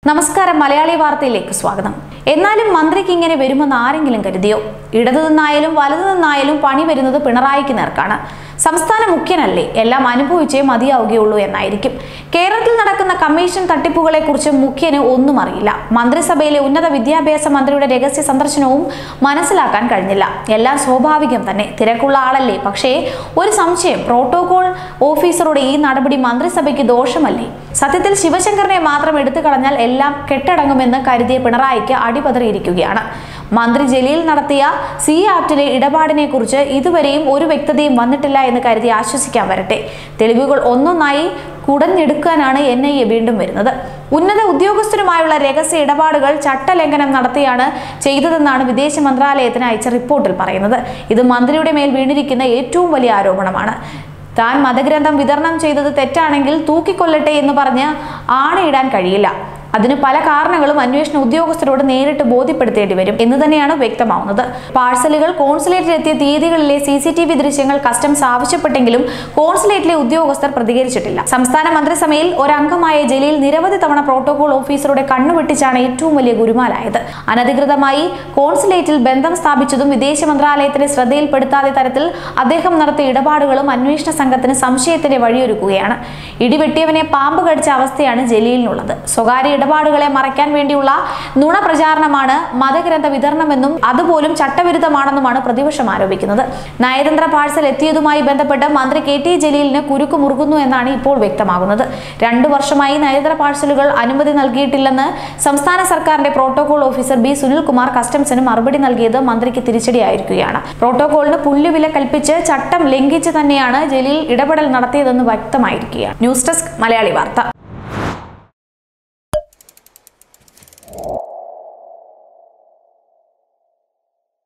നമസ്കാരം മലയാളി വാർത്തയിലേക്ക് സ്വാഗതം എന്നാലും മന്ത്രിക്ക് ഇങ്ങനെ വരുമെന്ന് ആരെങ്കിലും കരുതിയോ ഇടതു നിന്നായാലും വലതു നിന്നായാലും പണി വരുന്നത് പിണറായിക്ക് നേർക്കാണ് സംസ്ഥാന മുഖ്യനല്ലേ എല്ലാം അനുഭവിച്ചേ മതിയാവുകയുള്ളൂ എന്നായിരിക്കും കേരളത്തിൽ നടക്കുന്ന കമ്മീഷൻ തട്ടിപ്പുകളെ കുറിച്ച് മുഖ്യന് ഒന്നും അറിയില്ല മന്ത്രിസഭയിലെ ഉന്നത വിദ്യാഭ്യാസ മന്ത്രിയുടെ രഹസ്യ സന്ദർശനവും മനസ്സിലാക്കാൻ കഴിഞ്ഞില്ല എല്ലാം സ്വാഭാവികം തന്നെ തിരക്കുള്ള ആളല്ലേ പക്ഷേ ഒരു സംശയം പ്രോട്ടോകോൾ ഓഫീസറുടെ ഈ നടപടി മന്ത്രിസഭയ്ക്ക് ദോഷമല്ലേ സത്യത്തിൽ ശിവശങ്കറിനെ മാത്രം എടുത്തു കളഞ്ഞാൽ എല്ലാം കെട്ടടങ്ങുമെന്ന് കരുതിയ പിണറായിക്ക് അടിപതറിയിരിക്കുകയാണ് മന്ത്രി ജലീൽ നടത്തിയ സി ആപ്റ്റിലെ ഇടപാടിനെ കുറിച്ച് ഇതുവരെയും ഒരു വ്യക്തതയും വന്നിട്ടില്ല എന്ന് കരുതി ആശ്വസിക്കാൻ വരട്ടെ തെളിവുകൾ ഒന്നൊന്നായി കുടഞ്ഞെടുക്കാനാണ് എൻ ഐ എ വീണ്ടും വരുന്നത് ഉന്നത ഉദ്യോഗസ്ഥരുമായുള്ള രഹസ്യ ഇടപാടുകൾ ചട്ടലംഘനം നടത്തിയാണ് ചെയ്തതെന്നാണ് വിദേശ മന്ത്രാലയത്തിന് അയച്ച റിപ്പോർട്ടിൽ പറയുന്നത് ഇത് മന്ത്രിയുടെ മേൽ വീണിരിക്കുന്ന ഏറ്റവും വലിയ ആരോപണമാണ് താൻ മതഗ്രന്ഥം വിതരണം ചെയ്തത് തെറ്റാണെങ്കിൽ തൂക്കിക്കൊല്ലട്ടെ എന്ന് പറഞ്ഞ് ആണയിടാൻ കഴിയില്ല അതിന് പല കാരണങ്ങളും അന്വേഷണ ഉദ്യോഗസ്ഥരോട് നേരിട്ട് ബോധ്യപ്പെടുത്തേണ്ടി വരും എന്ന് തന്നെയാണ് വ്യക്തമാവുന്നത് പാഴ്സലുകൾ കോൺസുലേറ്റിലെത്തിയ തീയതികളിലെ സി സി ടി വി ദൃശ്യങ്ങൾ കസ്റ്റംസ് ആവശ്യപ്പെട്ടെങ്കിലും കോൺസുലേറ്റിലെ ഉദ്യോഗസ്ഥർ പ്രതികരിച്ചിട്ടില്ല സംസ്ഥാന മന്ത്രിസഭയിൽ ഒരംഗമായ ജലീൽ നിരവധി തവണ പ്രോട്ടോകോൾ ഓഫീസറുടെ കണ്ണുവെട്ടിച്ചാണ് ഏറ്റവും വലിയ ഗുരുമാലായത് അനധികൃതമായി കോൺസുലേറ്റിൽ ബന്ധം സ്ഥാപിച്ചതും വിദേശ മന്ത്രാലയത്തിന്റെ ശ്രദ്ധയിൽപ്പെടുത്താതെ തരത്തിൽ അദ്ദേഹം നടത്തിയ ഇടപാടുകളും അന്വേഷണ സംഘത്തിന് സംശയത്തിന്റെ വഴിയൊരുക്കുകയാണ് ഇടിവെട്ടിയവനെ പാമ്പ് കടിച്ച അവസ്ഥയാണ് ജലീലിനുള്ളത് സ്വകാര്യ ഇടപാടുകളെ മറയ്ക്കാൻ വേണ്ടിയുള്ള നുണ പ്രചാരണമാണ് മതഗ്രന്ഥ വിതരണമെന്നും അതുപോലും ചട്ടവിരുദ്ധമാണെന്നുമാണ് പ്രതിപക്ഷം ആരോപിക്കുന്നത് നയതന്ത്ര പാഴ്സൽ എത്തിയതുമായി ബന്ധപ്പെട്ട് മന്ത്രി കെ ടി ജലീലിന് കുരുക്ക് മുറുകുന്നു എന്നാണ് ഇപ്പോൾ വ്യക്തമാകുന്നത് രണ്ടു വർഷമായി നയതന്ത്ര പാഴ്സലുകൾ അനുമതി നൽകിയിട്ടില്ലെന്ന് സംസ്ഥാന സർക്കാരിന്റെ പ്രോട്ടോകോൾ ഓഫീസർ ബി സുനിൽകുമാർ കസ്റ്റംസിന് മറുപടി നൽകിയത് മന്ത്രിക്ക് തിരിച്ചടിയായിരിക്കുകയാണ് പ്രോട്ടോകോളിന് പുല്ലുവില കൽപ്പിച്ച് ചട്ടം ലംഘിച്ച് തന്നെയാണ് ജലീൽ ഇടപെടൽ നടത്തിയതെന്ന് വ്യക്തമായിരിക്കുകയാണ് ന്യൂസ് ഡെസ്ക് മലയാളി വാർത്ത